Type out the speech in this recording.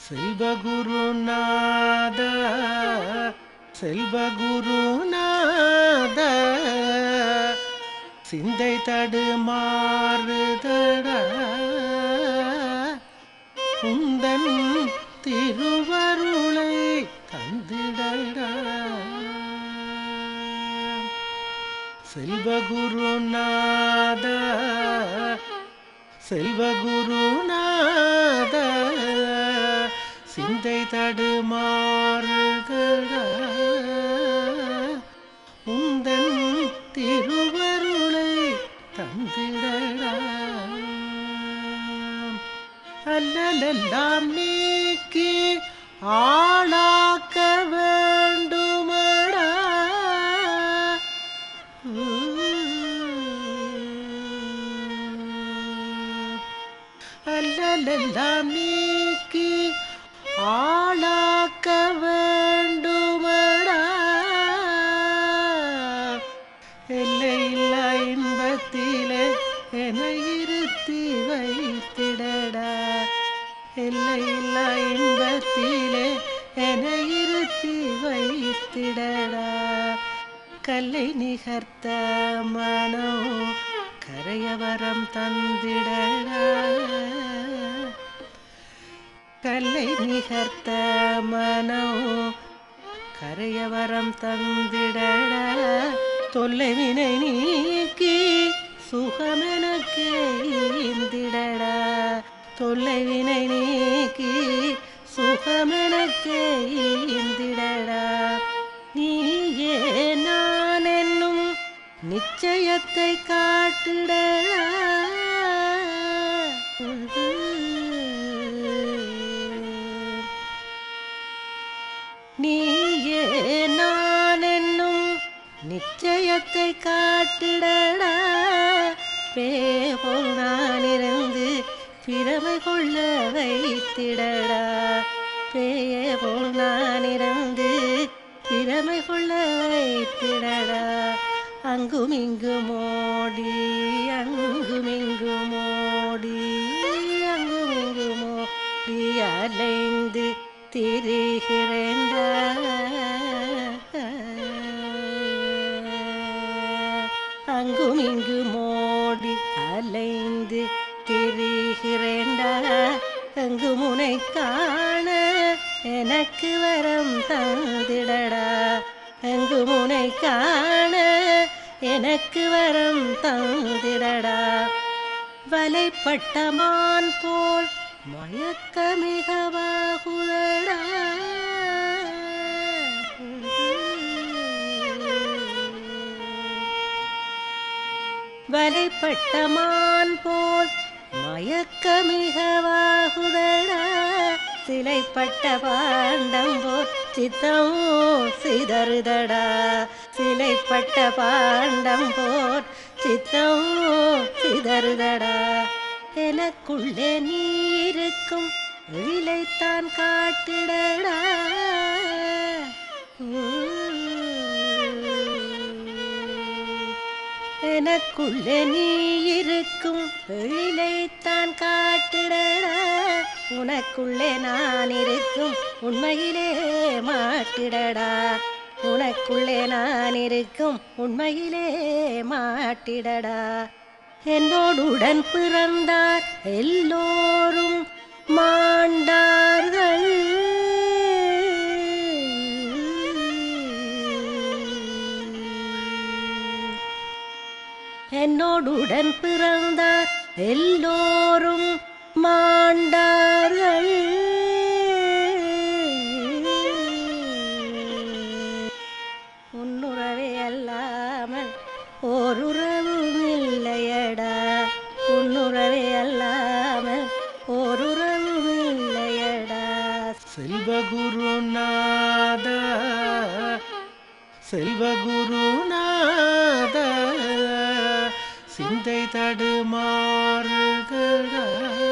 செல்வகுருநாத செல்வகுருநாத சிந்தை தடுமாறுதடா உந்தன் திருவருளை தந்திடடா செல்வகுருநாத செல்வகுருநாத சிந்தை தடுமாறுதடா உந்தன் திருவருளை தந்திடடா அல்லலெல்லாம் நீக்கி ஆளாக்க வேண்டுமடா அல்லலெல்லாம் நீக்கி ஆளாக்க வேண்டுமடா எல்லையில்லா இன்பத்திலே என இருத்தி வைத்திடடா எல்லையில்லா இன்பத்திலே என இருத்தி வைத்திடடா கல்லை நிகர்த்த மனோ கரையவரம் தந்திடடா கல்லை நிகர்த்த மனோ கரையவரம் தந்திடடா தொல்லை வினை நீக்கி சுகமெனக்கே இந்திடடா தொல்லை வினை நீக்கி சுகமெனக்கே இந்திடடா நீயே நான் என்னும் நிச்சயத்தை காட்டிடடா நீயே நான் என்னும் நிச்சயத்தை காட்டிடடா பேபோல் நான் இருந்து பிரமை கொள்ள வைத்திடடா பேயபோல் நான் இருந்து பிரமை கொள்ள வைத்திடடா அங்கும் இங்கும் ஓடி அங்கும் இங்கும் ஓடி அங்கும் இங்கும் ஓடி அலைந்து திரிகிறேன்டா அங்கும் இங்கும் ஓடி அலைந்து திரிகிறேன்டா அங்கு முனை காண எனக்கு வரம் தந்திடடா அங்கு முனை காண எனக்கு வரம் தந்திடடா வலைப்பட்ட மான் போல் மயக்க மிகவாகுதடா வலைப்பட்ட மான் போல் மயக்க மிகவாகுதடா சிலைப்பட்ட பாண்டம் போல் சித்தம் சிதறுதடா சிலைப்பட்ட பாண்டம் போல் சித்தம் சிதறுதடா எனக்குள்ளே நீ இருக்கும் எழிலைத்தான் காட்டிடடா எனக்குள்ளே நீ இருக்கும் எழிலைத்தான் காட்டிடடா உனக்குள்ளே நான் இருக்கும் உண்மையிலே மாட்டிடடா உனக்குள்ளே நான் இருக்கும் உண்மையிலே மாட்டிடடா என்னோடுடன் பிறந்தார் எல்லோரும் மாண்டார்கள் என்னோடுடன் பிறந்தார் எல்லோரும் மாண்டார்கள் உன்னுறவே அல்லாமல் ஓருறவும் இல்லையடா உன்னுறவே அல்லாமல் ஓருறவும் இல்லையடா செல்வகுருநாத செல்வகுருநாத சிந்தை தடுமாறுதடா